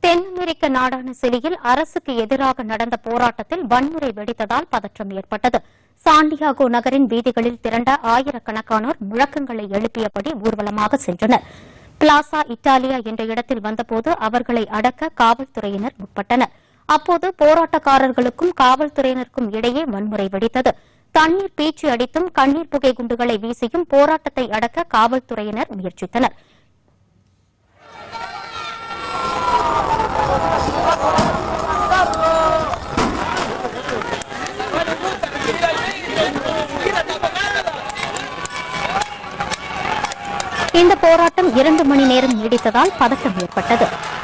தென் அமெரிக்க நாடான சிலியில் அரசுக்கு எதிராக நடந்த போராட்டத்தில் வன்முறை வெடித்ததால் பதற்றம் ஏற்பட்டது சாண்டியாகோ நகரின் வீதிகளில் திரண்ட ஆயிரக்கணக்கானோர் முழக்கங்களை எழுப்பியபடி ஊர்வலமாக சென்றனர் பிளாசா இட்டாலியா என்ற இடத்தில் வந்தபோது அவர்களை அடக்க காவல்துறையினர் முற்பட்டனர் அப்போது போராட்டக்காரர்களுக்கும் காவல்துறையினருக்கும் இடையே வன்முறை வெடித்தது தண்ணீர் பீச்சி அடித்தும் கண்ணீர் புகை குண்டுகளை வீசியும் போராட்டத்தை அடக்க காவல்துறையினர் முயற்சித்தனர் இந்த போராட்டம் இரண்டு மணி நேரம் நீடித்ததால் பதட்டம் ஏற்பட்டது